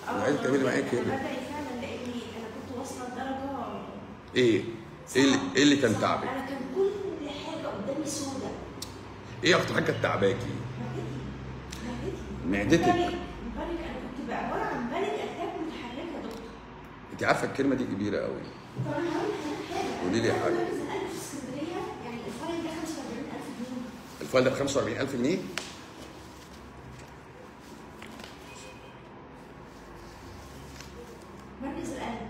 انا عايز تعملي معايا كده بدأ فعلا لاني انا كنت واصله لدرجه ايه ايه اللي, إيه اللي كان تعبك انا كان كل حاجه قدامي سودة ايه اكتر حاجه كانت تعباكي معدتي معدتك؟ بالك بالك انا كنت عباره عن بالك اتاك متحركه يا دكتور انت عارفه الكلمه دي كبيره قوي طب انا هقول لحضرتك حاجه قولي لي أنا حاجة. كنت نزلت في اسكندريه يعني الفايل ده 45000 جنيه الفايل ده ب 45000 جنيه مركز القلب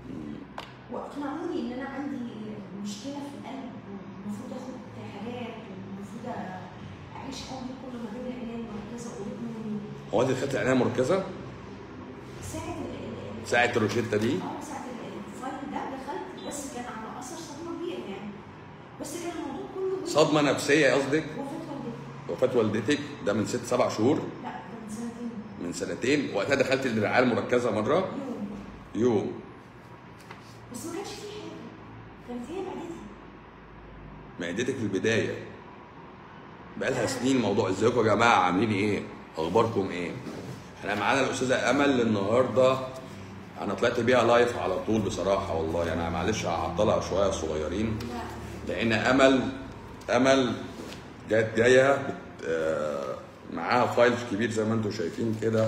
واقنعوني ان انا عندي مشكله في القلب والمفروض اخد حاجات والمفروض اعيش عمري كله ما بين العنايه المركزه وابني هو انت خدت عنايه مركزه ساعه ال- ال- ساعه الروشته دي اه ساعه ال- الفايل ده دخلت بس كان على اثر صدمه كبيره يعني بس كان الموضوع كله صدمه نفسيه قصدك وفاه والدتي وفاه والدتك ده من ست سبع شهور لا ده من سنتين من سنتين وقتها دخلت الرعايه المركزه مره يوم يوم بس ما كانش فيه حاجه كان فيها معدتي معدتك في البدايه بقالها سنين موضوع ازيكم يا جماعه عاملين ايه اخباركم ايه احنا معانا الاستاذه امل النهارده انا طلعت بيها لايف على طول بصراحه والله انا معلش هعطلها شويه صغيرين لا لان امل امل جت جايه بت- آه، معاها فايلز كبير زي ما انتم شايفين كده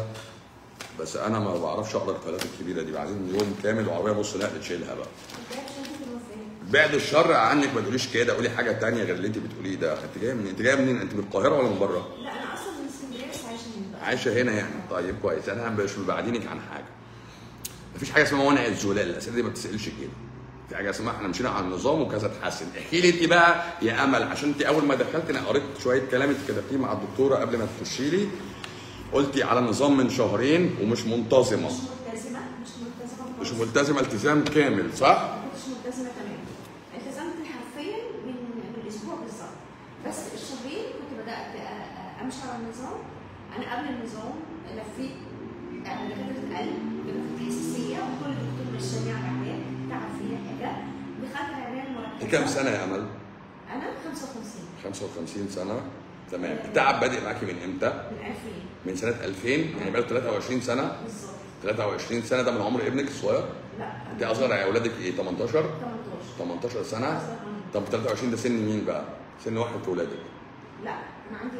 بس انا ما بعرفش اقرا الفايلات الكبيره دي عايزين يوم كامل وعربيه نص نقل تشيلها بقى ده عشان كده الوفاه بعد الشر عنك ما تقوليش كده قولي حاجه تانية غير اللي انت بتقوليه ده انت جايه من انت جايه منين انت من القاهره ولا من بره لا انا اصلا من اسكندريه بس عايشه هنا بقى عايشه هنا يعني طيب كويس انا مش ببعدينك عن حاجه مفيش حاجه اسمها منع الزلال الاسئله دي ما بتسالش كده في حاجه اسمها احنا مشينا على النظام وكذا اتحسن احكي لي انت بقى يا امل عشان انت اول ما دخلت انا قريت شويه كلام انت كتبتيه مع الدكتوره قبل ما تخشي لي قلتي على نظام من شهرين ومش منتظمه مش ملتزمه مش ملتزمه مش خالص. ملتزمه التزام كامل صح؟ ما كنتش ملتزمه تماما التزمت حرفيا من من اسبوع بالظبط بس الشهرين كنت بدات أ- أ- امشي على النظام انا قبل النظام لفيت على دكاتره القلب دكاتره حساسيه وكل دكتور مش سامع العمليه تعب فيها حاجه دخلت العنايه انت المركزه كام سنه يا امل؟ انا 55 55 سنه تمام التعب بادئ معاكي من امتى؟ من 2000 من سنه 2000 يعني بقاله 23 سنه بالظبط 23 سنه ده من عمر ابنك الصغير لا انت اصغر اولادك ايه 18 18 18 سنه أصغر مني. طب 23 ده سن مين بقى سن واحد في ولادك لا انا عندي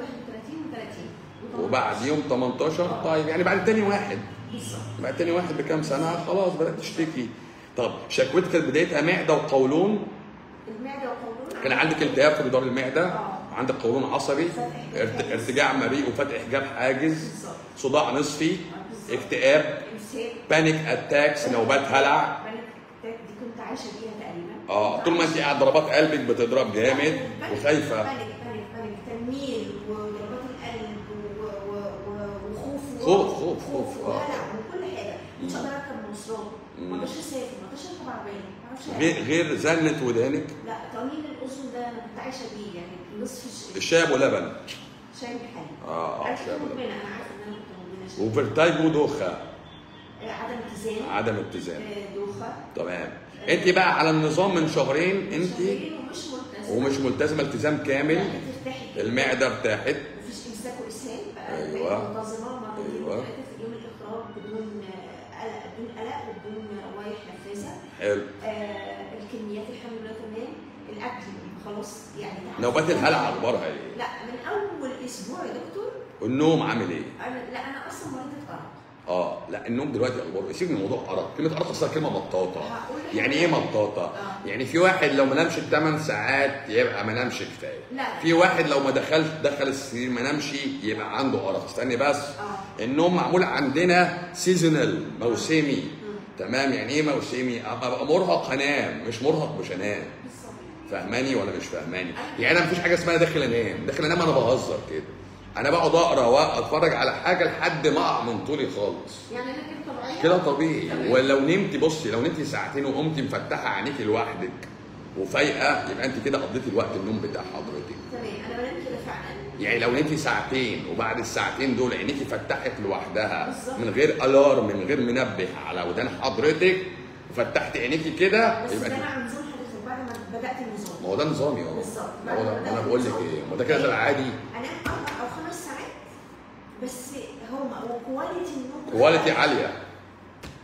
31 و30 وبعديهم 18 طيب يعني بعد تاني واحد بالظبط بعد تاني واحد بكام سنه خلاص بدات تشتكي طب شكوتك كانت بدايتها معده وقولون المعده وقولون كان عندك التهاب في جدار المعده آه. عندك قولون عصبي ارت- ارتجاع مريء وفتح حجاب حاجز بالظبط صداع نصفي بالظبط. اكتئاب امساك بانيك اتاكس نوبات هلع بانيك اتاك دي كنت عايشه بيها تقريبا اه طول ما انت قاعد ضربات قلبك بتضرب جامد وخايفه بانيك بانيك بانيك تنميل وضربات القلب و- و- و- وخوف خوف- خوف- خوف، آه. وهلع وكل حاجه مش قادره اركب مواصلات ما مم. اقدرش اسافر ما اقدرش اركب عربيه ما اعرفش غير غير زنة ودانك لا طنين الاذن ده انا كنت عايشه بيه يعني نصف الش- الشاي ابو لبن شاي بحالي اه اه انا شاي كنت ابو لبن مدمنه انا عارفه ان انا كنت مدمنه شاي. وفرتايجو دوخه آه، عدم اتزان عدم اتزان آه، دوخه تمام انت بقى على النظام من شهرين انت شهرين ومش ملتزمه ومش ملتزمه التزام كامل ترتاحي كده. المعده ارتاحت مفيش امساك واسهال بقى أيوة. بقيت منتظمه مرتين أيوة. وثلاثه في اليوم الاخراج بدون آه، قلق بدون قلق وبدون روايح نفاذه حلو آه الكميات الحمد لله تمام الاكل خلاص يعني نوبات الهلع اخبارها ايه لا من اول اسبوع يا دكتور النوم عامل ايه انا لا انا اصلا مريضه ارق اه لا النوم دلوقتي اخباره إيه؟ سيبك من موضوع ارق كلمه ارق اصلا كلمه مطاطه هقول لك يعني ايه مطاطه آه. يعني في واحد لو ما نامش 8 ساعات يبقى ما نامش كفايه لا في واحد لو ما دخلش دخل السرير ما نامش يبقى عنده ارق استني بس اه النوم معمول عندنا سيزونال موسمي مم. تمام يعني ايه موسمي ابقى أبقى مرهق انام مش مرهق مش انام بالظبط فاهماني ولا مش فاهماني يعني انا مفيش حاجه اسمها داخل انام داخل انام انا بهزر كده انا بقعد اقرا واتفرج على حاجه لحد ما اقع من طولي خالص يعني انا كده طبيعيه كده طبيعي تمام. ولو نمتي بصي لو نمتي ساعتين وقمتي مفتحه عينيكي لوحدك وفايقه يبقى انت كده قضيتي الوقت النوم بتاع حضرتك تمام انا بنام كده فعلا يعني لو نمتي ساعتين وبعد الساعتين دول عينيكي فتحت لوحدها بالظبط. من غير الارم من غير منبه على ودان حضرتك وفتحت عينيكي كده بس يبقى ده كده مع نظام حضرتك بعد ما بدات النظام ما هو ده نظامي اه بالظبط. ما هو ده انا بقول لك ايه ما هو ده كده ده العادي انام اربع او خمس ساعات بس هما وكواليتي النوم كواليتي عاليه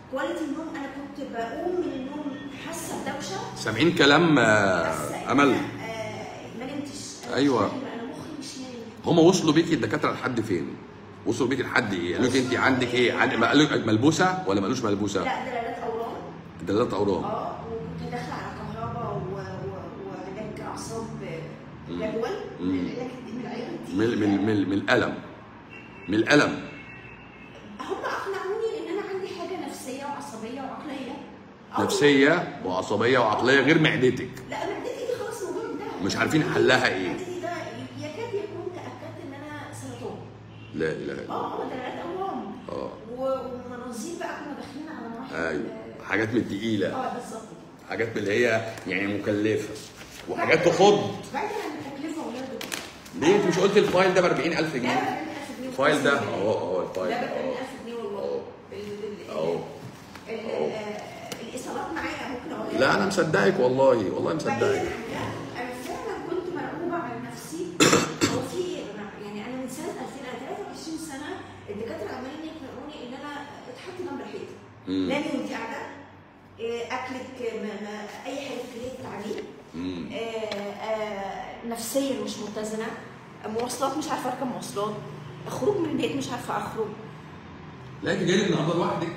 كواليتي النوم انا كنت بقوم من النوم حاسه بدوشه سامعين كلام آه، حاسة امل إن أنا، آه، ما نمتش أنا مش أيوة. نايمة، انا مخي مش نايم هم وصلوا بيكي الدكاتره لحد فين؟ وصلوا بيكي لحد ايه؟ قالوا لك انت عندك ايه؟ عند... ما قالوا لك ملبوسه ولا ما قالوش ملبوسه؟ لا دلالات اورام دلالات اورام اه وكنت داخله على كهرباء و- و- وعلاج اعصاب مم. جدول مم. من العلاج من العيال دي من من من, من الالم من الالم هم اقنعوني ان انا عندي حاجه نفسيه وعصبيه وعقليه أو- نفسيه وعصبيه وعقليه غير معدتك لا معدتي دي خلاص الموضوع انتهى مش عارفين حلها إيه. معدتي ده يكاد يكون تاكدت ان انا سرطان لا اله الا الله اه اه دلالات اورام اه و- ومناظير بقى كنا داخلين على مراحل ايوه حاجات من التقيله اه بالظبط حاجات من اللي هي يعني مكلفه وحاجات تخض بعيدا عن التكلفه ولاده ليه انت مش قلت الفايل ده ب 40000 ده ب جنيه 40000 جنيه الفايل ده وخمسة جنيه. اهو اهو الفايل ده ب ده اهو 40000 جنيه والله اهو ال- ال- اهو ال- أهو. ال- الاصابات معايا ممكن اقول لا انا مصدقك والله والله بعيدا مصدقك عن ده انا فعلا كنت مرعوبه على نفسي هو في ايه يا جماعه يعني انا من سنه 2000 انا 23 سنه الدكاتره عمالين يقنعوني ان انا اتحط جنب الحيط مم. نامي وانت قاعده إيه، اكلك ما ما اي حاجه تكليك تعليم مم. نفسيا مش متزنه مواصلات مش عارفه اركب مواصلات خروج من البيت مش عارفه اخرج لا انت جاي النهارده لوحدك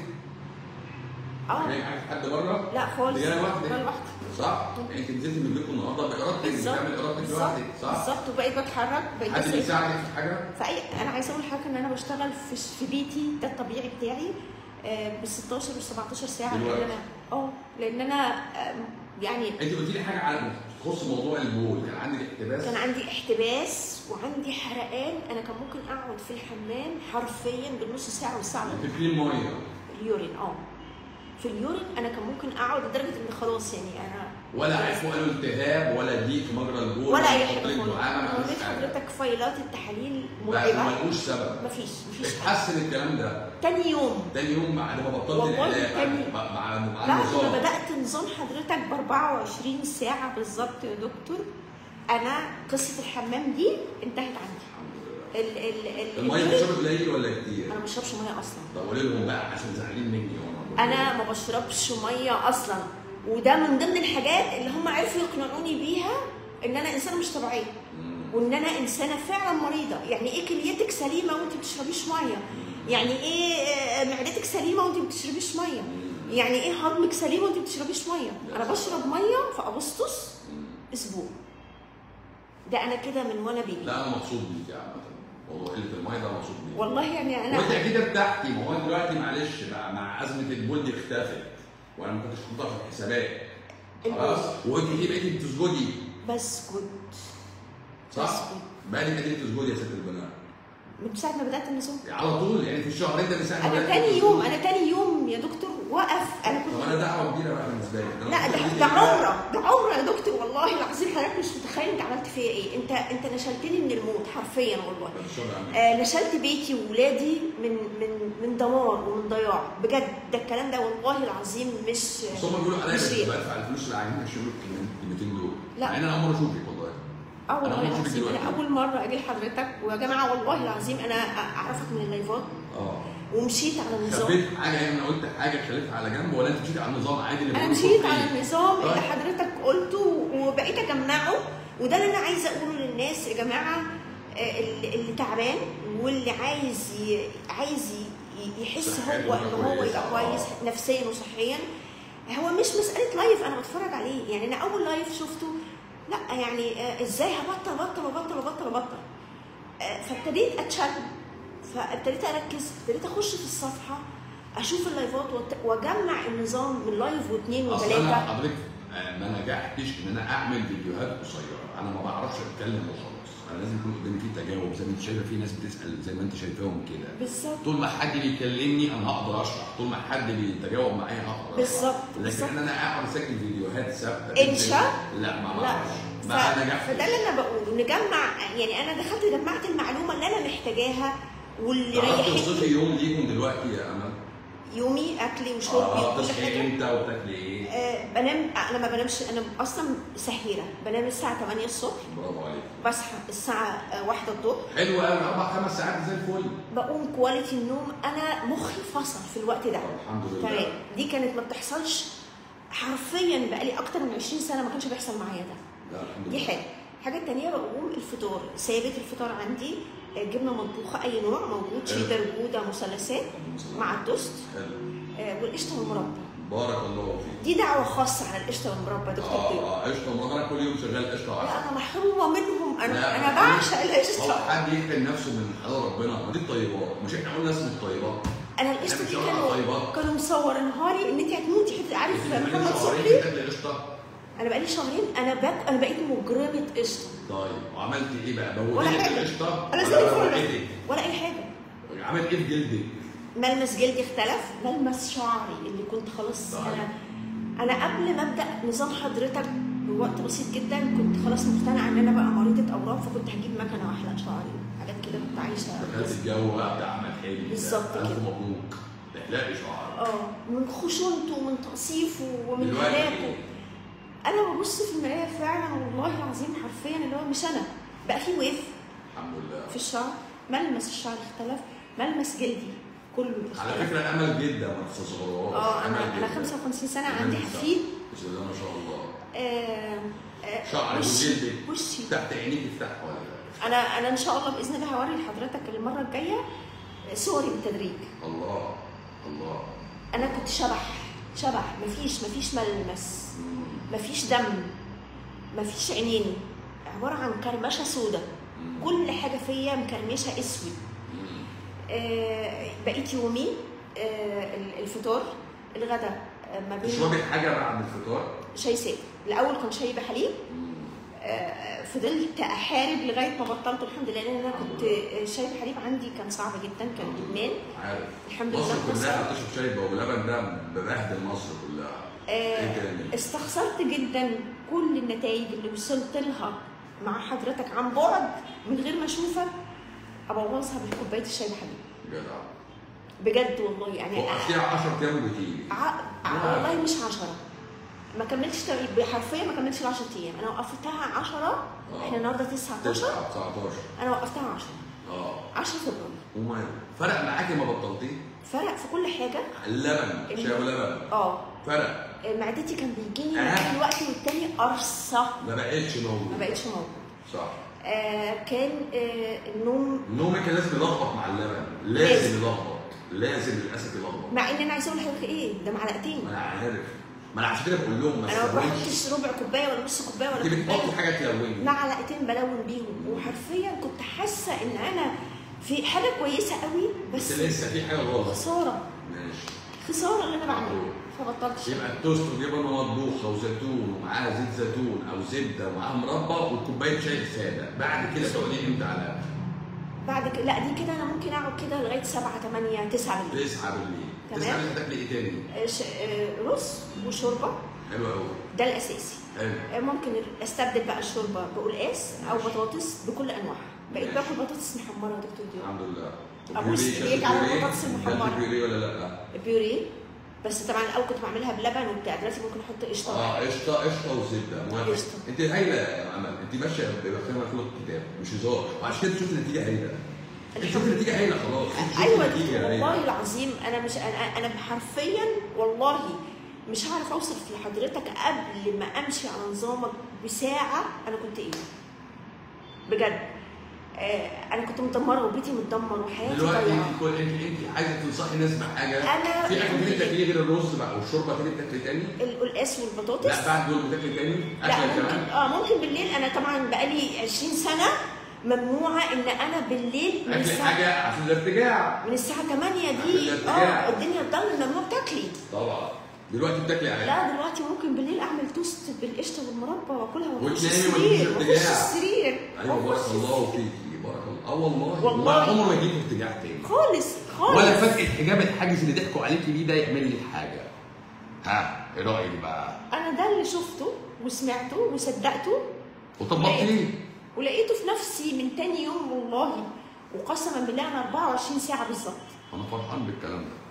اه جاي معاك حد بره لا خالص جاي لوحدك أنا لوحدي صح يعني انت نزلت من بيتكم النهارده بارادتك بالظبط بتعمل ارادتك بالظبط لوحدك صح بالظبط وبقيت بتحرك بقيت حد بسافر. بيساعدك في حاجه فأي أنا عايزة أقول حاجة إن أنا بشتغل في في بيتي ده الطبيعي بتاعي بال 16 وال 17 ساعة لأن دلوقتي. أنا اه لأن أنا آم، يعني انت قلت لي حاجه على تخص موضوع البول كان عندك احتباس كان عندي احتباس وعندي حرقان أنا كان ممكن أقعد في الحمام حرفيا بالنص ساعة والساعة ونص. بتبرين ميه اليورين اه في اليورين أنا كان ممكن أقعد لدرجة إن خلاص يعني أنا ولا عرفوا قالوا التهاب ولا ضيق في مجرى البول ولا أي يحط حاجة لك خالص دعامه أنا ما وريت فيش حاجه حضرتك فايلات التحاليل بس ما مرعبة لقوش سبب مفيش مفيش حاجة اتحسن الكلام ده تاني يوم تاني يوم بعد ما بطلت والله العلاج تاني- مع مع مع بعد ما النظام بدات نظام حضرتك ب 24 ساعه بالظبط يا دكتور انا قصه الحمام دي انتهت عندي الحمد لله ال ال ال الميه بتشرب قليل ولا كتير؟ انا ما بشربش ميه اصلا طب قولي لهم بقى عشان زعلانين مني وانا انا ما بشربش ميه اصلا وده من ضمن الحاجات اللي هم عرفوا يقنعوني بيها ان انا انسانه مش طبيعيه مم. وان انا انسانه فعلا مريضه يعني ايه كليتك سليمه وانت بتشربيش ميه يعني ايه آه، معدتك سليمه وانت بتشربيش ميه مم. يعني ايه هضمك سليم وانت بتشربيش ميه انا بشرب ميه في اغسطس مم. اسبوع ده انا كده من وانا بيبي لا انا مبسوط بيك يا عم موضوع قله الميه ده مبسوط بيك والله يعني انا وانت اكيد ارتحتي ما هو دلوقتي معلش بقى مع ازمه البول دي اختفت وانا ما كنتش حاططها في الحسابات خلاص وانت دي بقيتي بتسجدي بسكت صح؟ بسكت بقالك قد ايه بتسجدي يا ست البنات؟ من ساعه ما بدات النظام على طول يعني في الشهرين ده من ساعه ما انا بدأت تاني تسجدي. يوم انا تاني يوم يا دكتور وقف انا طب كنت انا دعوه كبيره بقى بالنسبه لي أنا لا كنت ده بقول ده لك عمره ده عمره يا دكتور والله العظيم حضرتك مش متخيل انت عملت فيا ايه انت انت نشلتني من الموت حرفيا والله بعد الشر عنك. آه نشلت بيتي وولادي من من من دمار ومن ضياع بجد ده الكلام ده والله العظيم مش بس هم بيقولوا عليا مش بس ريال. بدفع الفلوس اللي عايزين يشيلوا الكلمتين دول لا. مع ان انا اول مره اشوفك والله اه أنا والله أول مرة العظيم دلوقتي. انا اول مره اجي لحضرتك ويا جماعه والله العظيم انا اعرفك من اللايفات اه ومشيت على النظام خبيت حاجه يعني انا قلت حاجه خليتها على جنب ولا انت مشيتي على النظام عادي اللي انا بيقولوا مشيت صوت على إيه؟ النظام اللي طيب. حضرتك قلته وبقيت اجمعه وده اللي انا عايزه اقوله للناس يا جماعه آه، اللي اللي تعبان واللي عايز ي... عايز ي- يحس صحته هو ان هو كويسة. يبقى كويس نفسيا وصحيا هو مش مساله لايف انا بتفرج عليه يعني انا اول لايف شفته لا يعني آه، ازاي هبطل بطل وبطل وبطل وبطل آه، فابتديت اتشد فابتديت اركز ابتديت اخش في الصفحه اشوف اللايفات وأت- واجمع النظام من لايف واثنين اصل انا وثلاثه حضرتك آه، ما نجحتش ان انا اعمل فيديوهات قصيره انا ما بعرفش اتكلم وخلاص انا لازم يكون قدامي في تجاوب زي ما انت شايفه في ناس بتسال زي ما انت شايفاهم كده بالظبط طول ما حد بيكلمني انا هقدر اشرح طول ما حد بيتجاوب معايا هقدر اشرح بالظبط، لكن بالظبط. ان انا اقعد اسجل فيديوهات ثابته إنشاء؟ لا ما لا بعرفش ف... ما نجحتش فده اللي انا بقوله نجمع يعني انا دخلت جمعت المعلومه اللي انا محتاجاها واللي تعرفي ريحتني توصفي يوم ليكم دلوقتي يا امل يومي اكلي وشربي اه وكل تصحي حاجه امتى وتاكلي ايه؟ آه بنام انا ما بنامش انا اصلا سهيره بنام الساعه 8 الصبح برافو عليك بصحى الساعه آه، واحدة الظهر حلو قوي اربع خمس ساعات زي الفل بقوم كواليتي النوم انا مخي فصل في الوقت ده الحمد لله تمام دي كانت ما بتحصلش حرفيا بقالي اكتر من 20 سنه ما كانش بيحصل معايا ده لا الحمد دي لله حاجه الحاجه التانية بقوم الفطار ثابت الفطار عندي آه، جبنه مطبوخه اي نوع موجود حلو. شيدر جوده مثلثات مع التوست حلو آه، والقشطه والمربى بارك الله فيك دي دعوه خاصه على القشطه والمربى دكتور اه بيو اه قشطه مرة انا كل يوم شغال قشطه وعسل لا انا محرومه منهم انا لا، انا ما بعشق هو القشطه حد يحرم نفسه من حلال ربنا ما دي الطيبات مش احنا قلنا اسم الطيبات انا القشطه إحنا دي بنشاور على كانوا الطيبات. كانوا مصورينها لي ان انت هتموتي حته عارف انت بتعملي محمد شهرين صبحي بتاكلي قشطه انا بقالي شهرين انا باكل انا بقيت مجرمه قشطه طيب وعملت ايه بقى؟ ولا بوجتك حاجه القشطه انا زي ولا الفل بوجتك؟ ولا اي حاجه عملت ايه في جلدك؟ ملمس جلدي اختلف ملمس شعري اللي كنت خلاص طيب. انا انا قبل ما ابدا نظام حضرتك بوقت بسيط جدا كنت خلاص مقتنعه ان انا بقى مريضه اورام فكنت هجيب مكنه واحلق شعري حاجات كده كنت عايشه دخلت الجو بقى بتاع احمد حلمي ده. بالظبط الف كده. مبروك تحلقي شعرك اه من خشونته ومن تقصيفه ومن دلوقتي هلاكه إيه؟ انا ببص في المرايه فعلا والله العظيم حرفيا اللي هو مش انا بقى في ويف الحمد لله في الشعر ملمس الشعر اختلف ملمس جلدي كله على اختلف فكره امل جدا ما تستصغروهاش اه أمل انا انا جداً. 55 سنه أمل عندي جداً. حفيد بسم الله ما شاء الله آه، آه، شعرك وشي وجلدك وشي تحت عينيك تفتح ولا لا؟ انا انا ان شاء الله باذن الله هوري لحضرتك المره الجايه صوري بالتدريج الله الله انا كنت شبح شبح مفيش مفيش ملمس مم. مفيش دم مفيش عينين عباره عن كرمشه سودة مم. كل حاجه فيا مكرمشه اسود مم. آه، بقيت يومي آه، الفطار الغداء آه، ما بين تشربي حاجه بعد الفطار؟ شاي ساده الاول كان شاي بحليب مم. آه، فضلت احارب لغايه ما بطلت الحمد لله لان انا كنت آه، شاي بحليب عندي كان صعب جدا كان ادمان عارف الحمد مصر لله كلها اتبسطت. بتشرب شاي بلبن ده ببهدل مصر كلها ايه آه، تاني؟ استخسرت جدا كل النتائج اللي وصلت لها مع حضرتك عن بعد من غير ما اشوفك ابوظها بكوبايه الشاي بحليب جدع بجد والله يعني وقفتيها 10 ايام وبتيجي ع... ع- والله مش عشرة ما كملتش تق- حرفيا ما كملتش ال 10 ايام انا وقفتها 10 آه. احنا النهارده 19 9 19 انا وقفتها 10 اه 10 فبراير وما فرق معاكي ما بطلتيه؟ فرق في كل حاجه اللبن شاي ولبن اه فرق معدتي كان بيجيني آه. من الوقت والتاني قرصه ما بقتش موجود ما بقتش موجود صح آه كان آه النوم نومك لازم يلخبط مع اللبن لازم. لازم يلخبط لازم للاسف يلخبط مع ان انا عايزه اقول لحضرتك ايه ده معلقتين ما انا عارف ما انا عشان كده بقول لهم ما انا ما تستهونش بحطش ربع كوبايه ولا نص كوبايه ولا انت بتحطي كوبايه حاجه تلوني معلقتين بلون بيهم وحرفيا كنت حاسه ان انا في حاجه كويسه قوي بس بس لسه في حاجه غلط خساره ماشي خساره اللي انا بعمله فبطلت شيء يبقى التوست وجبنه مطبوخه وزيتون ومعاها زيت زيتون او زبده ومعاها مربى وكوبايه شاي ساده بعد كده تقعدي امتى على بعد كده لا دي كده انا ممكن اقعد كده لغايه 7 8 9 بالليل 9 بالليل تمام. 9 بالليل هتاكلي ايه تاني؟ آه، ش- آه، رز وشوربه حلو قوي ده الاساسي حلو آه، ممكن استبدل بقى الشوربه بقلقاس او بطاطس بكل انواعها بقيت ماشي. باكل بطاطس محمره يا دكتور ديو الحمد لله أبوس وبيوريه، إيديك كلت على بيوريه؟ البطاطس المحمرة. كلت بيوريه ولا لا؟ بيوريه بس طبعا الاول كنت بعملها بلبن وبتاع دلوقتي ممكن احط قشطه اه قشطه قشطه وزبده موافق قشطة. انت هايله يا امل انت ماشيه بفهمها كل الكتاب مش هزار وعشان كده تشوفي النتيجه هايله انت شوفي النتيجه هايله خلاص انت شوفي ايوه النتيجه دكتور هايله والله العظيم انا مش انا انا حرفيا والله مش هعرف اوصف لحضرتك قبل ما امشي على نظامك بساعه انا كنت ايه بجد آه انا كنت مدمره وبيتي متدمر وحياتي دلوقتي ضايعه انت كل انت انت عايزه تنصحي الناس بحاجه أنا- في اكل تاني بتاكليه غير الرز بقى والشوربه تاني بتاكلي تاني القلقاس والبطاطس لا بعد دول بتاكلي تاني لا اكله ممكن كمان اه ممكن بالليل انا طبعا بقالي 20 سنه ممنوعه ان انا بالليل من اكل الساعه حاجه عشان الارتجاع من الساعه 8 عشان دي الارتجاع. اه الدنيا تضل ممنوع تاكلي طبعا دلوقتي بتاكلي عادي لا دلوقتي ممكن بالليل اعمل توست بالقشطه والمربى واكلها واخش وتنامي السرير ومفيش واخش ارتجاع. السرير ايوه بارك وأخش الله فيكي بارك الله اه والله والله. عمره ما يجيب ارتجاع تاني خالص خالص ولا فجأة الحجاب الحاجز اللي ضحكوا عليكي بيه ده يعمل لك حاجة. ها ايه رأيك بقى؟ انا ده اللي شفته وسمعته وصدقته وطبقتيه؟ ولقيته في نفسي من تاني يوم والله وقسما بالله انا 24 ساعه بالظبط انا فرحان بالكلام ده.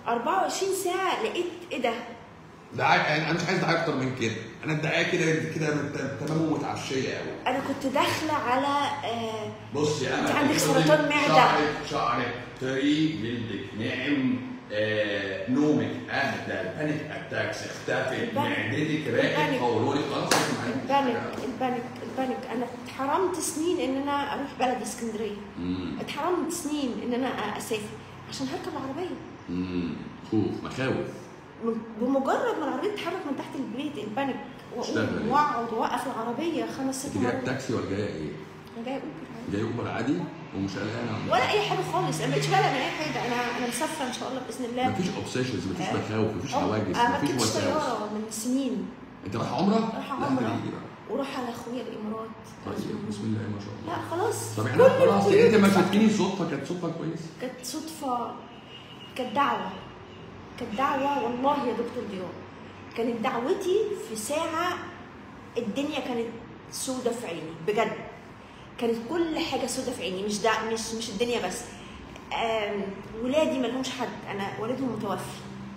24 ساعه لقيت ايه ده دعايه يعني انا مش عايز دعايه اكتر من كده انا الدعايه كده كده مت- تمام ومتعشيه قوي انا كنت داخله على آه بص يا أنت أمل، عندك افرضي سرطان معدة. شعرك شعرك طري جلدك ناعم آه، نومك اهدى البانيك اتاكس اختفت البانيك. معدتك راقت البانيك. قولونك خلاص لازم عندك البانيك حاجة. البانيك البانيك انا اتحرمت سنين ان انا اروح بلد اسكندريه مم. اتحرمت سنين ان انا اسافر عشان هركب العربيه مم. خوف مخاوف بمجرد ما العربيه تتحرك من تحت البيت البانيك اشتغل. واقوم واقعد واوقف العربيه خمس ست انت جايه مرات بتاكسي ولا جايه ايه؟ انا جايه اوبر جايه اوبر عادي ومش قلقانه ولا اي حاجه خالص انا مش قلقانه من اي حاجه انا انا مسافره ان شاء الله باذن الله مفيش اوبسيشنز مفيش آه. مخاوف مفيش أه، حواجز انا ما مفيش ركبتش وساوس طياره من سنين انت رايحه عمره؟ رايحة لا، عمرة. تيجي بقى. وراح على اخويا الامارات طيب بسم الله ما شاء الله لا خلاص طب كل احنا خلاص القيود انت ما اتفكت. شفتني صدفه كانت صدفه كويسه كانت صدفة كانت دعوة كانت دعوة والله يا دكتور ضياء كانت دعوتي في ساعة الدنيا كانت سودة في عيني بجد كانت كل حاجة سودة في عيني مش دع... مش مش الدنيا بس آم... ولادي ما لهمش حد انا والدهم متوفي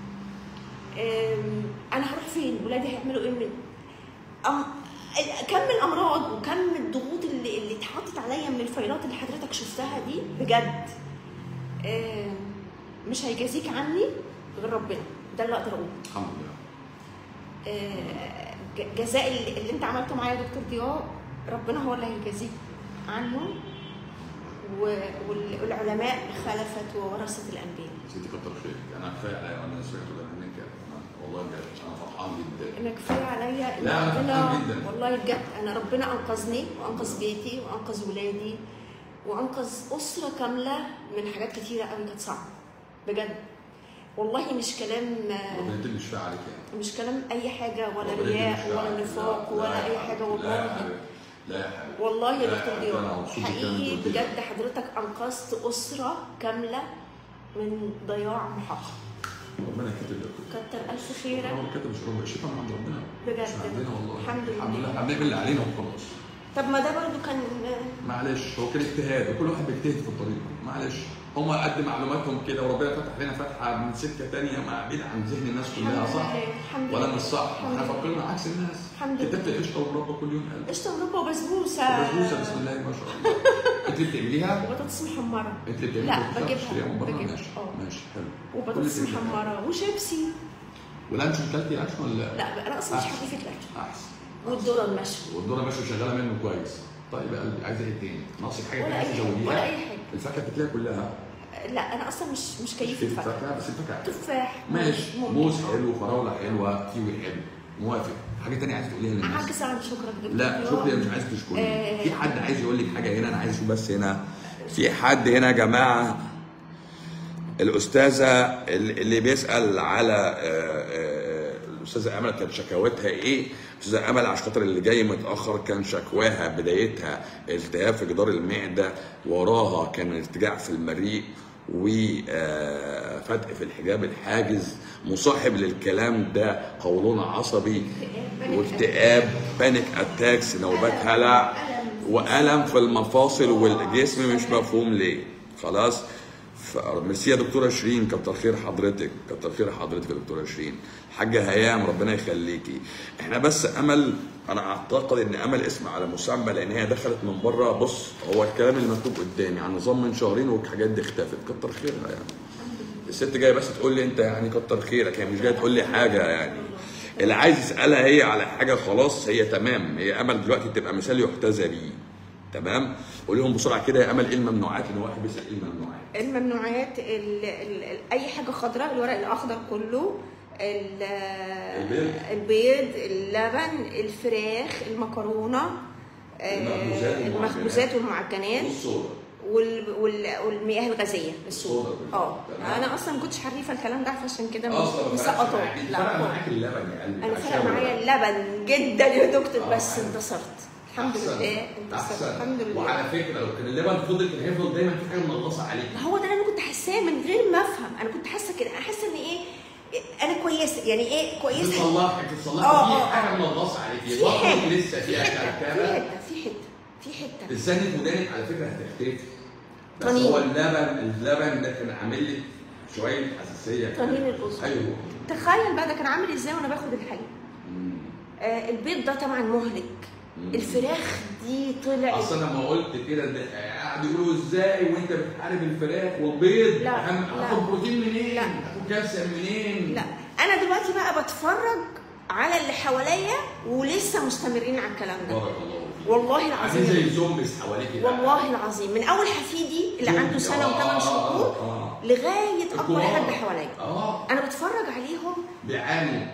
آم... انا هروح فين ولادي هيعملوا ايه من أم... كم الامراض وكم الضغوط اللي اللي اتحطت عليا من الفايلات اللي حضرتك شفتها دي بجد آه، مش هيجازيك عني غير ربنا ده اللي اقدر اقوله الحمد لله آه، ج- جزاء اللي اللي انت عملته معايا يا دكتور ضياء ربنا هو اللي هيجازيك عنه و- وال- والعلماء خلفت وورثت الانبياء ستي كتر خيرك انا كفايه عليا وانا سمعت ده منك أنا- والله بجد انا فرحان جدا انا كفايه عليا ان لا، أنا ربنا فرحان جدا. والله بجد انا ربنا انقذني وانقذ بيتي وانقذ ولادي وانقذ اسره كامله من حاجات كتيره قوي كانت صعبه بجد والله مش كلام ربنا يتم الشفاء عليك يعني مش كلام اي حاجه ولا ربنا يتم رياء الشفاء ولا عليك. نفاق لا، لا ولا يا اي حبيبي. حاجه لا يا والله حبيبي. لا يا حبيبي والله يا لا، دكتور أنا ضياء مبسوط بالكلام حقيقي اللي قلتيه. بجد حضرتك انقذت اسره كامله من ضياع محقق ربنا يكتب لك كتر الف خيرك هو كتب مش ربنا الشفاء من عند ربنا بجد. مش من عندنا والله الحمد لله. الحمد لله احنا بنعمل اللي علينا وخلاص طب ما ده برضو كان معلش هو كان اجتهاد وكل واحد بيجتهد في الطريق معلش هم قد معلوماتهم كده وربنا فتح لنا فتحه من سكه ثانيه مع بعيد عن ذهن الناس كلها الحمد صح لله، الحمد ولا لله. مش صح الحمد احنا لله. فكرنا عكس الناس الحمد لله. كتبت قشطه ومربى كل يوم قلب قشطه مربى وبسبوسه بسبوسه بسم الله ما شاء الله انت اللي بتعمليها وبطاطس محمرة انت اللي بتعملي لا بسبوسة بجيبها بتشتريها من بره بجيبها ماشي اه ماشي حلو كل وبطاطس اللي بتعمليه. محمرة وشيبسي ولانش كلتي لانش ولا لا انا اصلا مش أحسن. حريفة الاكل احسن والذرة المشوي والدوره ماشيه شغاله منه كويس طيب يا قلبي عايزه ايه تاني؟ ناقصك حاجه ولا تانية اي عايزه حاجة تزوديها؟ ولا اي حاجة الفاكهه بتلاقيها كلها لا انا اصلا مش مش كيف في الفاكهة الفاكهه بس الفاكهه حلوة. تفاح ماشي ممكن. موز اه. حلو فراوله حلوه كيوي حلو موافق حاجه تانية عايز تقوليها للناس عكس عن شكرك دكتور لا ضياء. شكرا مش عايز تشكرني آه. في حد عايز يقول لك حاجه هنا انا عايز اشوف بس هنا في حد هنا يا جماعه الاستاذه اللي بيسال على آه، آه، الاستاذه امل كانت شكاوتها ايه الاستاذه امل عشان خاطر اللي جاي متاخر كان شكواها بدايتها التهاب في جدار المعده وراها كان ارتجاع في المريء وفتق في الحجاب الحاجز مصاحب للكلام ده قولون عصبي واكتئاب بانيك اتاكس نوبات هلع والم في المفاصل والجسم مش مفهوم ليه خلاص ميرسي يا دكتوره شيرين كتر خير حضرتك كتر خير حضرتك يا دكتوره شيرين حاجه هيام ربنا يخليكي احنا بس امل انا اعتقد ان امل اسم على مسمى لان هي دخلت من بره بص هو الكلام اللي مكتوب قدامي عن نظام من شهرين والحاجات دي اختفت كتر خيرها يعني الست جايه بس تقول لي انت يعني كتر خيرك هي مش جايه تقول لي حاجه يعني اللي عايز يسالها هي على حاجه خلاص هي تمام هي امل دلوقتي تبقى مثال يحتذى بيه تمام قول لهم بسرعه كده يا امل ايه الممنوعات ان واحد بيسال ايه الممنوعات الممنوعات ال ال ال اي حاجه خضراء الورق الاخضر كله ال- البيض. البيض اللبن الفراخ المكرونه آه، المخبوزات والمعجنات. المخبوزات والمعجنات والصودا وال وال والمياه الغازيه السودا الصودا. اه تمام. انا اصلا ما كنتش حريفه الكلام ده فعشان كده اصلا مسقطاه لا لا معاك اللبن يا قلبي انا عشان فرق معايا اللبن جدا يا دكتور آه. بس انتصرت الحمد أحسن. لله انتصرت أحسن. الحمد لله وعلى فكره لو كان اللبن فضل كان هيفضل دايما في حاجه منغصه عليك ما هو ده اللي انا كنت حاساه من غير ما افهم انا كنت حاسه كده انا حاسه ان ايه انا كويسه يعني ايه كويسه بتصلحك بتصلحك آه، في آه، حاجه منغصه عليك في بطنك حاجة. لسه فيها في كركبه حته في حته في حته لسانك ودانك على فكره هتختفي بس طنين. هو اللبن اللبن ده كان عامل لك شويه نفسيه طنين الأذن. ايوه تخيل بقى ده كان عامل ازاي وانا باخد الحليب مم. آه البيض ده طبعا مهلك مم. الفراخ دي طلعت اصل انا لما قلت كده ده قاعد يقولوا ازاي وانت بتحارب الفراخ والبيض لا، أهم- لا. اخد بروتين منين؟ لا. اخد كالسيوم منين؟ لا انا دلوقتي بقى بتفرج على اللي حواليا ولسه مستمرين على الكلام ده بارك الله فيك والله عاملين العظيم زي الزومبيز حواليك كده. والله العظيم من اول حفيدي اللي عنده سنه آه، وثمان آه، شهور آه. لغايه اكبر الكبار. حد حواليا اه انا بتفرج عليهم بيعانوا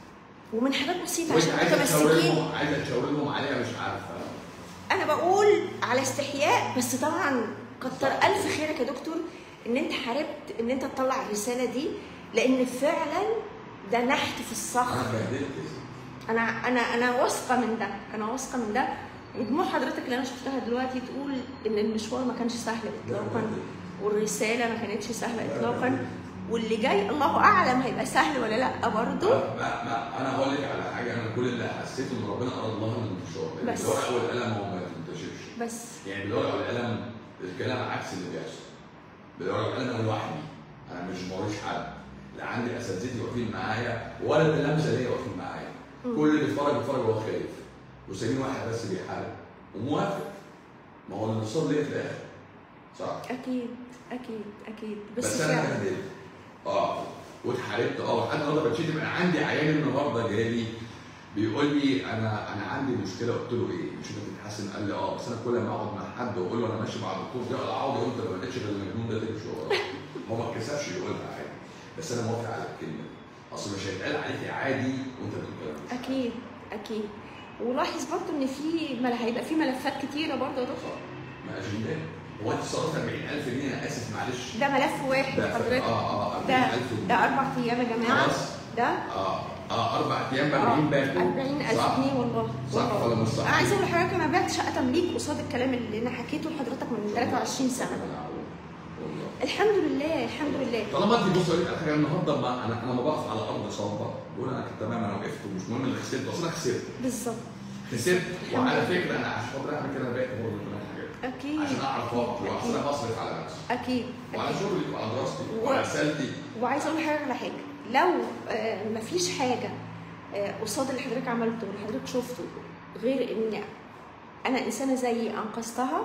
ومن حاجات بسيطه وانت عشان عايزه تشاور متمسكين لهم عايزه تشاور لهم عليها مش عارفه انا بقول على استحياء بس طبعا كتر الف خيرك يا دكتور ان انت حاربت ان انت تطلع الرساله دي لان فعلا ده نحت في الصخر انا بهدلت انا انا انا واثقه من ده انا واثقه من ده ودموع حضرتك اللي انا شفتها دلوقتي تقول ان المشوار ما كانش سهل اطلاقا والرساله ما كانتش سهله اطلاقا واللي جاي الله اعلم هيبقى سهل ولا لا برضه ما ما انا هقول لك على حاجه انا كل اللي حسيته ان ربنا اراد الله الانتشار لأن بس. بالورقه والقلم هو ما ينتشرش بس يعني بالورقه والقلم الكلام عكس اللي بيحصل بالورقه والقلم انا لوحدي انا مش موريش حد لا عندي اساتذتي واقفين معايا ولا اللمسه ليا واقفين معايا كل اللي بيتفرج بيتفرج وهو خايف وسايبين واحد بس بيحارب وموافق ما هو الانتصار ليا في الاخر صح اكيد اكيد اكيد بس, بس, بس انا فعلا اتبهدلت اه واتحاربت اه لحد النهارده بتشتم انا عندي عيان النهارده جالي بيقول لي انا انا عندي مشكله قلت له ايه؟ مش انت بتتحسن؟ قال لي اه بس انا كل ما اقعد مع حد واقول له انا ماشي مع الدكتور ده اقعد اقول انت ما لقيتش غير المجنون ده تمشي وراه هو ما اتكسفش يقولها عادي بس انا موافق على الكلمه دي. اصل مش هيتقال عليك عادي وانت بتقول كلام مش عادي. اكيد اكيد ولاحظ برضه ان في مل... هيبقى في ملفات كتيره برضه يا دكتور صح ما اجندات هو انت صرفت 40000 جنيه انا اسف معلش ده ملف واحد ده حضرتك اه اه ده 40000 ده اربع ايام يا جماعه خلاص ده اه اه اربع ايام ب 40 باكو 40000 صح. جنيه والله صح والله. ولا مش صح؟ انا عايزه اقول لحضرتك انا بعت شقه تمليك قصاد الكلام اللي انا حكيته لحضرتك من 23 سنه والله. الحمد لله الحمد لله طالما انت بص اقول لك على حاجه النهارده ما انا انا ما بقف على ارض صلبه بقول انا كنت تمام انا وقفت ومش مهم اللي خسرت بس انا خسرت بالظبط خسرت وعلى فكره انا عشان خاطر اعمل كده بقيت برضه كمان حاجات اكيد عشان اعرف اقف وعشان انا بصرف على نفسي اكيد وعلى أكيد. شغلي وعلى دراستي و- وعلى رسالتي وعايزه اقول لحضرتك على حاجه لو آه، مفيش حاجه آه، قصاد اللي حضرتك عملته واللي حضرتك شفته غير ان انا انسانه زيي انقذتها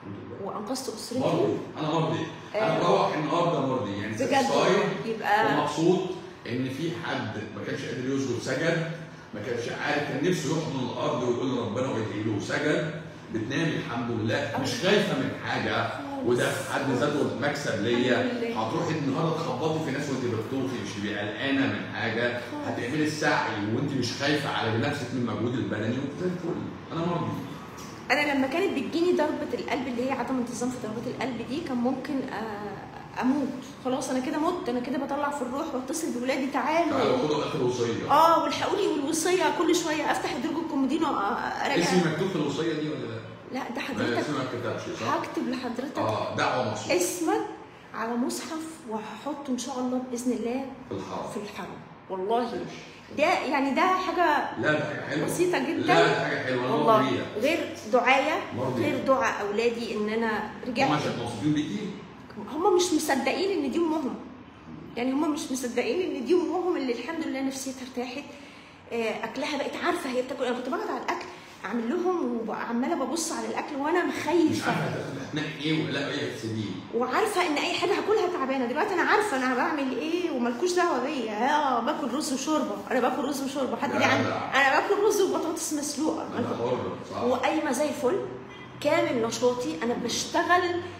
وانقذت اسرتي مرضي انا مرضي انا آه. بروح النهارده مرضي يعني بجد satisfied يبقى ومبسوط ان في حد ما كانش قادر يسجد سجد ما كانش عارف كان نفسه يحضن الارض ويقول لربنا ويدعي له سجد بتنام الحمد لله مش خايفه من حاجه وده في حد ذاته مكسب ليا الحمد لله. هتروحي النهارده تخبطي في ناس وانت بتطوفي مش تبقي قلقانه من حاجه هتعملي السعي وانت مش خايفه على نفسك من المجهود البدني وزي الفل انا مرضي انا لما كانت بتجيني ضربه القلب اللي هي عدم انتظام في ضربات القلب دي كان ممكن آه، اموت خلاص انا كده مت انا كده بطلع في الروح واتصل بولادي تعالوا تعالوا خدوا اخر وصيه اه والحقوني والوصيه كل شويه افتح درج الكومودينو اراجع اسمي مكتوب في الوصيه دي ولا لا؟ لا ده لا حضرتك اسمي ما اتكتبش صح؟ هكتب لحضرتك اه دعوه مخصوص اسمك على مصحف وهحطه ان شاء الله باذن الله في الحرم في الحرم والله ده يعني ده حاجه لا ده حاجه حلوه بسيطه جدا لا ده حاجه حلوه انا والله مرضيه غير دعايه مرضي. غير دعاء اولادي ان انا رجعت هم عشان مبسوطين بيكي هم مش مصدقين ان دي امهم يعني هم مش مصدقين ان دي امهم اللي الحمد لله نفسيتها ارتاحت آه، اكلها بقت عارفه هي بتاكل انا كنت بقعد على الاكل اعمل لهم وعماله ببص على الاكل وانا مش مخايفه عارفه هتاخد- هتنقي ايه ولا ايه هتسيبيه وعارفه ان اي حاجه هاكلها تعبانه دلوقتي انا عارفه انا بعمل ايه وملكوش دعوه بيا اه باكل رز وشوربه انا باكل رز وشوربه حد لا، ليه عندي لا. انا باكل رز وبطاطس مسلوقه انا حر صح وقايمه زي الفل كامل نشاطي انا بشتغل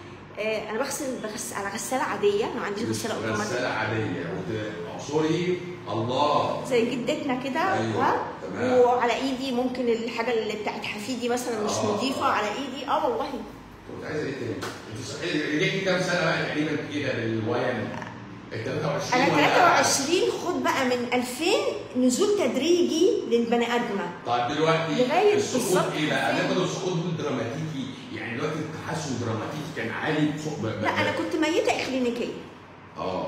آه، انا بغسل بغسل على غساله عاديه انا ما عنديش غساله اوتوماتيك غساله عاديه وتعصري الله زي جدتنا كده أيوة، ها؟ تمام. وعلى ايدي ممكن الحاجه اللي بتاعت حفيدي مثلا مش آه. نظيفه على ايدي اه والله كنت عايزه ايه تاني؟ انت صحيح رجعتي كام سنه بقى تقريبا كده بالويم؟ ال 23 انا ولا 23 خد بقى من 2000 نزول تدريجي للبني ادمه طيب دلوقتي لغاية السقوط بالظبط ايه بقى؟ فين؟ ناخد السقوط بالدراماتيكي يعني دلوقتي التحسن دراماتيكي كان عالي بسوق ب- ب- لا انا كنت ميته اكلينيكيه اه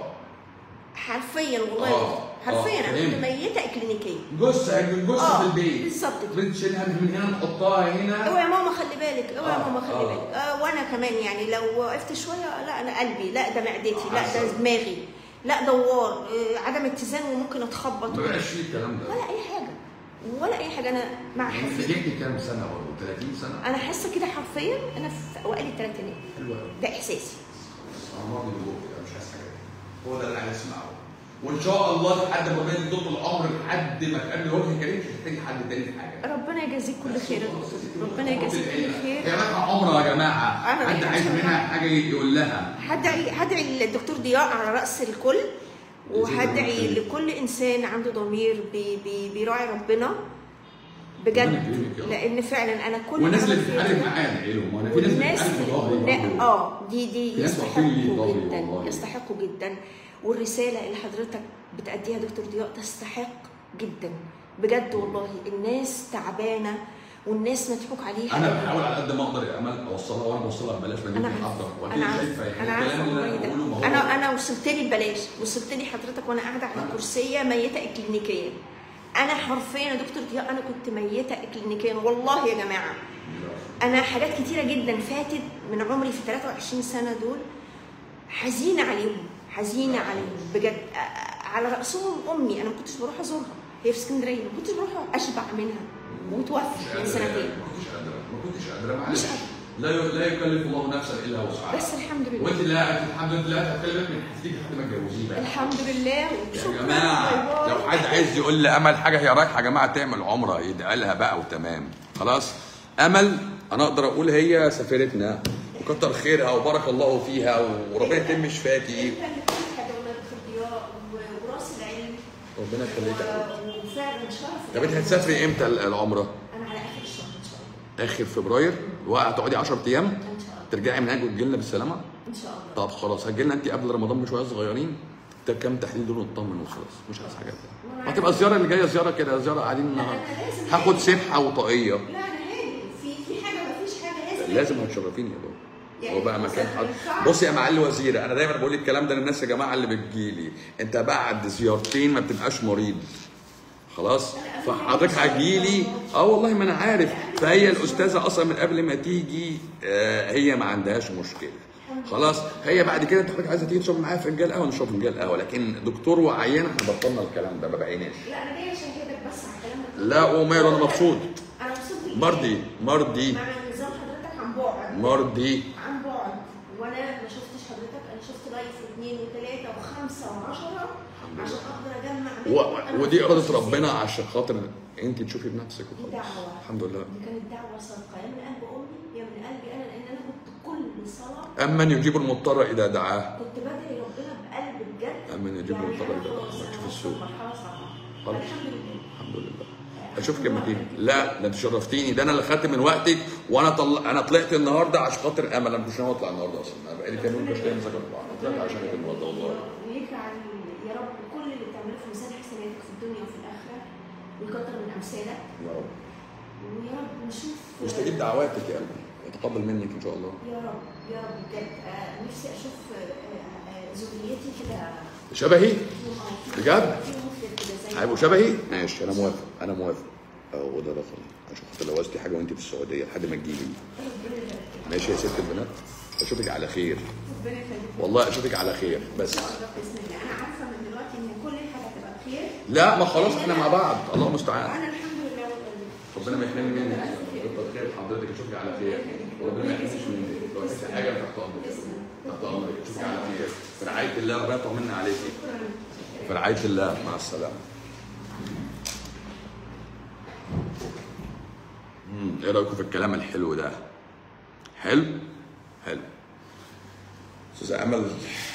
حرفيا والله آه، حرفيا آه، انا كنت فهمت. ميته اكلينيكيه جثه جثه آه، في البيت بالظبط كده. بنشيلها من هنا نحطها هنا اوعى يا ماما خلي بالك اوعى يا آه، ماما خلي آه. بالك آه وانا كمان يعني لو وقفت شويه لا انا قلبي لا ده معدتي لا ده عسل. دماغي لا دوار آه، عدم اتزان وممكن اتخبط ما بقاش فيه الكلام ده ولا اي حاجه ولا اي حاجه انا مع يعني حفيد نجحتي كام سنه برضه 30 سنه انا حاسه كده حرفيا انا في اوائل الثلاثينات حلو قوي ده احساسي انا مرضي من جوه كده مش عايز حاجه تاني. هو ده اللي عايز اسمعه وان شاء الله لحد ما ربنا يديك العمر لحد ما تقابل وجه كريم مش هتحتاجي حد تاني في حاجه ربنا يجازيك كل خير يا دكتور ربنا يجازيك كل خير هي رايحه عمره يا جماعه أنا حد رايحة عايز عمرة. منها حاجه يقول لها هدعي هدعي الدكتور ضياء على راس الكل وهدعي جزاك الله لكل انسان عنده ضمير بي بي بيراعي ربنا ربنا بجد يكرمك يا رب. لان فعلا انا كل والناس اللي مرة فيها بتتحارب كده. معايا ادعي لهم وانا في ناس والناس بتتحارب في ظهري لا برضه. اه دي دي في ناس واقفين لي يستحقوا ظهري جدا والله. يستحقوا جدا والرساله اللي حضرتك بتأديها دكتور ضياء تستحق جدا بجد والله الناس تعبانه والناس مضحوك عليها انا بحاول على قد ما اقدر يا امل اوصلها وانا بوصلها ببلاش بجيب انا من عارفه حضرتك انا واكيد عارفه شايفه يعني انا عارفه الكلام اللي والله انا ده بقوله ما هو انا انا وصلت لي ببلاش وصلت لي حضرتك وانا قاعده على كرسيه ميته اكلينيكيا انا حرفيا يا دكتور ضياء انا كنت ميته اكلينيكيا والله يا جماعه انا حاجات كتيره جدا فاتت من عمري في 23 سنه دول حزينه عليهم حزينه عليهم بجد أ- على راسهم امي انا ما كنتش بروح ازورها هي في اسكندريه ما كنتش بروح اشبع منها وتوفت من سنتين ما كنتش قادره ما كنتش قادره معلش مش قادرة. لا ي- لا يكلف الله نفسا الا وسعها بس الحمد لله وانت لا انت الحمد لله هتكلمك من حتتك لحد ما تتجوزيه بقى الحمد لله يا وشكرا جماعه باي لو باي. حد عايز يقول لي امل حاجه هي رايحه يا جماعه تعمل عمره يدعي لها بقى وتمام خلاص امل انا اقدر اقول هي سفيرتنا وكتر خيرها وبارك الله فيها وربنا يتم شفاكي انت اللي كل حاجه ولا دكتور ضياء و- وراس العلم ربنا يخليك يا رب. و- وفعلا شرف طب انت هتسافري امتى ال- العمره؟ انا على اخر الشهر ان شاء الله اخر فبراير وهتقعدي 10 ايام ان شاء الله ترجعي من هناك وتجي لنا بالسلامه ان شاء الله طب خلاص هتجي لنا انت قبل رمضان بشويه صغيرين ده كام تحليل دول ونطمن وخلاص مش عايز حاجه تانية هتبقى الزياره اللي جايه زياره كده زياره قاعدين لا، أنا لازم هاخد أجي. سبحه وطاقيه لا انا هاجي في في حاجه ما فيش حاجه لازم لازم هتشرفيني يا بابا يعني هو بقى مثلاً مكان ما حد ينفعش- بص يا معالي الوزيره انا دايما بقول الكلام ده للناس يا جماعه اللي بتجيلي انت بعد زيارتين ما بتبقاش مريض خلاص فحضرتك هتجيلي اه والله ما انا عارف فهي الاستاذه اصلا من قبل ما تيجي آه هي ما عندهاش مشكله خلاص هي بعد كده انت حضرتك عايزه تيجي تشرب معايا فنجان قهوه نشرب فنجان قهوه لكن دكتور وعيان احنا بطلنا الكلام ده ما بقيناش لا انا جايه اشهدك بس على الكلام ده لا وماله انا مبسوط انا مبسوط بالله. مرضي مرضي مع نظام حضرتك عن بعد مرضي عن بعد وانا ما شفتش حضرتك انا شفت لايف واثنين وثلاثه وخمسه وعشره عشان اقدر اجمع و... بينهم. ودي أنا اراده ربنا عشان خاطر انت تشوفي بنفسك دي وخلاص دعوه الحمد لله دي كانت دعوه صادقه يا من قلب امي يا من قلبي انا لان انا كنت كل صلاه امن يجيب المضطر اذا دعاه كنت بدعي ربنا بقلب بجد أمن يجيب يعني المضطر أنا إذا خلاص دعاه. تشوف أنا السوق. وصلت مرحله صعبه خلاص. الحمد لله الحمد لله اشوفك لما تيجي لا ده انت شرفتيني ده انا اللي خدت من وقتك وانا طل... انا طلعت النهارده عشان خاطر امل انا مش ناوي اطلع النهارده اصلا انا بقالي كام يوم بشتغل مذاكره انا طلعت عشانك النهارده والله ويجعل يا رب كل اللي بتعمله في ميزان حسناتك في الدنيا وفي الاخره ويكتر من امثالك يا رب ويا رب نشوف واستجيب دعواتك يا قلبي يتقبل منك ان شاء الله يا رب يا رب بجد آه، نفسي اشوف آه، آه، ذريتي كده شبهي فيهم آه، بجد؟ فيهم مخلص كده زي هيبقوا شبهي ماشي انا موافق انا موافق اهو ده رقم عشان خاطر لو عايزتي حاجه وانت في السعوديه لحد ما تجيلي ربنا يبارك فيك. ماشي يا ست البنات اشوفك على خير ربنا يخليك والله اشوفك على خير بس ان شاء الله باذن الله انا عارفه من دلوقتي ان كل حاجه هتبقى بخير لا ما خلاص احنا مع بعض الله المستعان وانا الحمد لله والله ربنا ما يحرمني منك كتر خير حضرتك اشوفك على خير وربنا ما يحرمنيش منك لو عايزة حاجه أنا تحت امرك تحت امرك اشوفك على خير في رعايه الله ربنا يطمنا عليكي في رعايه الله مع السلامه مم، ايه رايكم في الكلام الحلو ده حلو حلو استاذه امل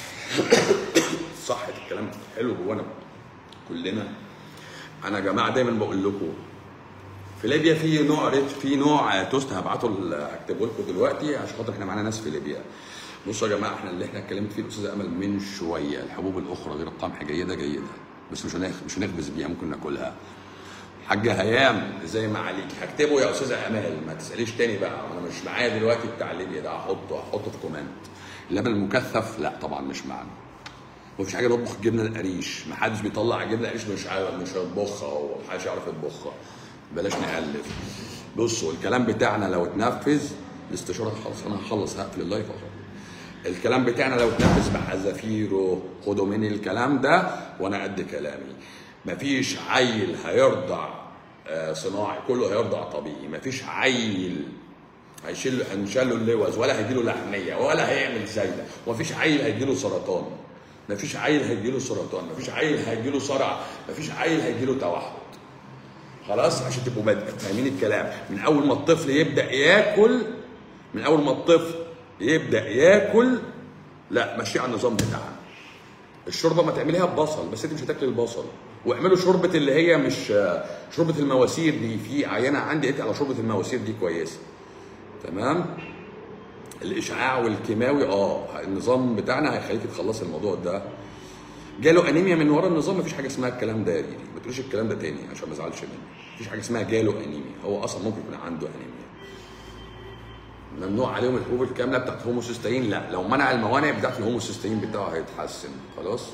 صح الكلام حلو جوانا كلنا انا يا جماعه دايما بقول لكم في ليبيا في نوع ريت في نوع توست هبعته ل- هكتبه لكم دلوقتي عشان خاطر احنا معانا ناس في ليبيا بصوا يا جماعه احنا اللي احنا اتكلمت فيه الاستاذه امل من شويه الحبوب الاخرى غير القمح جيده جيده بس مش هنخ مش هنخبز بيها ممكن ناكلها حاجة هيام زي ما عليك هكتبه يا استاذه امال ما تساليش تاني بقى انا مش معايا دلوقتي بتاع ليبيا ده هحطه هحطه في كومنت اللبن المكثف لا طبعا مش معانا مفيش حاجه نطبخ الجبنه القريش ما حدش بيطلع جبنه قريش مش عارف مش هيطبخها ومحدش يعرف يطبخها بلاش نالف بصوا الكلام بتاعنا لو اتنفذ الاستشاره خلاص انا هخلص هقفل اللايف اهو الكلام بتاعنا لو اتنفذ بحذافيره خدوا مني الكلام ده وانا قد كلامي مفيش عيل هيرضع آه، صناعي كله هيرضع طبيعي مفيش عيل هيشيل هنشال له اللوز ولا هيجيله لحميه ولا هيعمل زايده ومفيش عيل هيجيله سرطان مفيش عيل هيجيله سرطان مفيش عيل هيجيله صرع مفيش عيل هيجيله توحد خلاص عشان تبقوا باد- فاهمين الكلام من اول ما الطفل يبدا ياكل من اول ما الطفل يبدا ياكل لا مشي على النظام بتاعنا الشوربه ما تعمليها ببصل بس انت مش هتاكلي البصل واعملوا شوربه اللي هي مش شوربه المواسير دي في عينه عندي قلت على شوربه المواسير دي كويسه تمام الاشعاع والكيماوي اه النظام بتاعنا هيخليك تخلصي الموضوع ده جاله انيميا من ورا النظام مفيش حاجه اسمها الكلام ده يا ريدي ما تقوليش الكلام ده تاني عشان ما ازعلش منك مفيش حاجه اسمها جاله انيميا هو اصلا ممكن يكون عنده انيميا ممنوع عليهم الحبوب الكامله بتاعت الهوموسيستين لا لو منع الموانع بتاعت الهوموسيستين بتاعه هيتحسن خلاص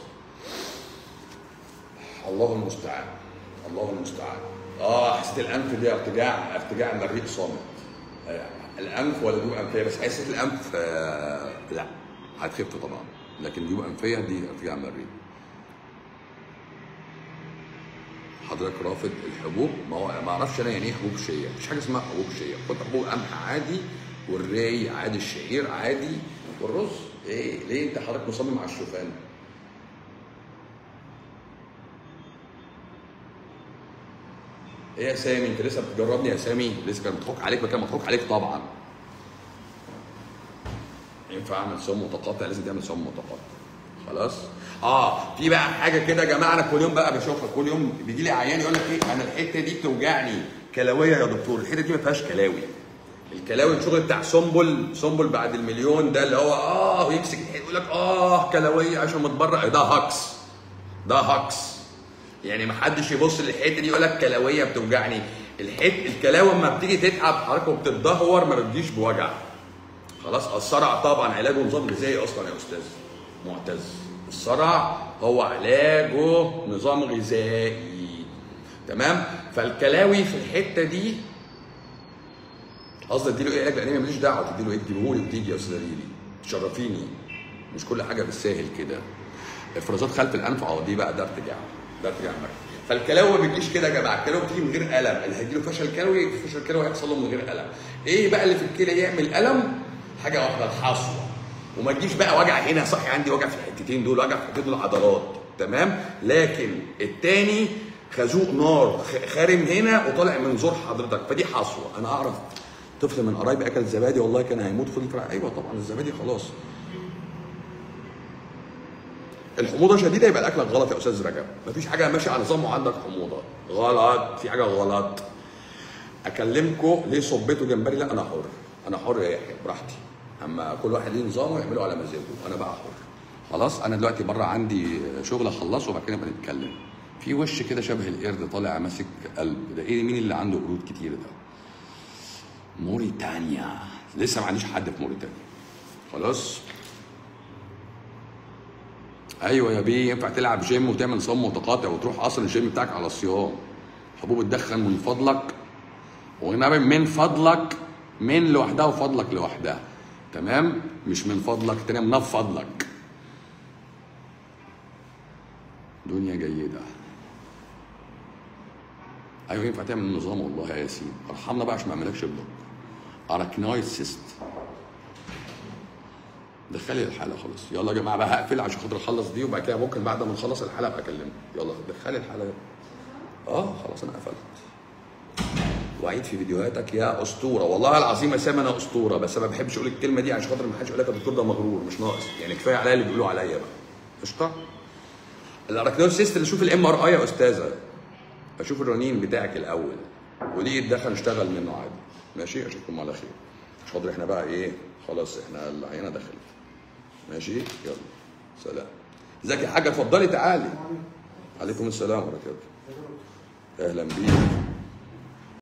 الله المستعان الله المستعان اه حسيت الانف دي ارتجاع ارتجاع المريء صامت آه، الانف ولا جيوب انفيه بس حسيت الانف آه لا هتخف طبعا لكن جيوب انفيه دي ارتجاع مريء حضرتك رافض الحبوب ما هو ما اعرفش انا يعني ايه حبوب شيا مفيش حاجه اسمها حبوب شيا خد حبوب قمح عادي والراي عادي الشعير عادي والرز ايه ليه انت حضرتك مصمم على الشوفان ايه يا سامي انت لسه بتجربني يا سامي لسه كان مضحوك عليك ما كان مضحوك عليك طبعا ينفع اعمل صوم متقاطع لازم تعمل صوم متقاطع خلاص اه في بقى حاجه كده يا جماعه انا كل يوم بقى بشوفها كل يوم بيجي لي عيان يقول لك ايه انا الحته دي بتوجعني كلاويه يا دكتور الحته دي ما فيهاش كلاوي الكلاوي الشغل بتاع سنبل سنبل بعد المليون ده اللي هو اه ويمسك الحته يقول لك اه كلاويه عشان متبرع ده هكس ده هكس يعني ما حدش يبص للحته دي يقول لك كلاويه بتوجعني الحت الكلاوي لما بتيجي تتعب حضرتك وبتتدهور ما بتجيش بوجع خلاص الصرع طبعا علاجه نظام غذائي اصلا يا استاذ معتز الصرع هو علاجه نظام غذائي تمام فالكلاوي في الحته دي قصدي اديله ايه علاج الانيميا ماليش دعوه تديله ايه تجيبهولي وتيجي يا استاذه ليلي تشرفيني مش كل حاجه بالساهل كده افرازات خلف الانف اه دي بقى ده ارتجاع ده ارتجاع مركز فالكلاوي ما بتجيش كده يا جماعه الكلاوي بتيجي من غير الم اللي هيجيله فشل كلوي فشل كلوي هيحصل له من غير الم ايه بقى اللي في الكلى يعمل الم حاجه واحده الحصوه وما تجيش بقى وجع هنا صح عندي وجع في الحتتين دول وجع في الحتتين دول العضلات تمام لكن التاني خازوق نار خ- خارم هنا وطالع من زور حضرتك فدي حصوه انا اعرف طفل من قرايبي اكل زبادي والله كان هيموت فضل فرع ايوه طبعا الزبادي خلاص الحموضه شديده يبقى الاكل غلط يا استاذ رجب مفيش حاجه ماشيه على نظام وعندك حموضه غلط في حاجه غلط اكلمكم ليه صبيته جمبري لا انا حر انا حر يا يحيى براحتي اما كل واحد ليه نظامه يعمله على مزاجه انا بقى حر خلاص انا دلوقتي بره عندي شغل اخلصه وبعد كده نبقى نتكلم في وش كده شبه القرد طالع ماسك قلب ده ايه مين اللي عنده قرود كتير ده موريتانيا لسه ما عنديش حد في موريتانيا خلاص ايوه يا بيه ينفع تلعب جيم وتعمل صوم متقاطع وتروح اصلا الجيم بتاعك على الصيام حبوب تدخن من فضلك وغنى من فضلك من لوحدها وفضلك لوحدها تمام مش من فضلك تنام من فضلك دنيا جيدة ايوه ينفع تعمل نظام والله يا ياسين ارحمنا بقى عشان ما اعملكش بلوك اراكنويد سيست دخلي الحاله خلاص يلا يا جماعه بقى هقفل عشان خاطر اخلص دي وبعد كده ممكن بعد ما نخلص الحلقه ابقى اكلمك يلا دخلي الحلقه اه خلاص انا قفلت وعيد في فيديوهاتك يا اسطوره والله العظيم يا سامي انا اسطوره بس ما بحبش اقول الكلمه دي عشان خاطر ما حدش يقول لك الدكتور ده مغرور مش ناقص يعني كفايه عليا اللي بيقولوا عليا بقى قشطه الاراكنويد سيست اللي اشوف الام ار اي يا استاذه اشوف الرنين بتاعك الاول ودي يتدخل اشتغل منه عادي ماشي اشوفكم على خير مش حاضر احنا بقى ايه خلاص احنا العينه دخلت ماشي يلا سلام ازيك يا حاجه اتفضلي تعالي عليكم السلام ورحمه الله اهلا بيك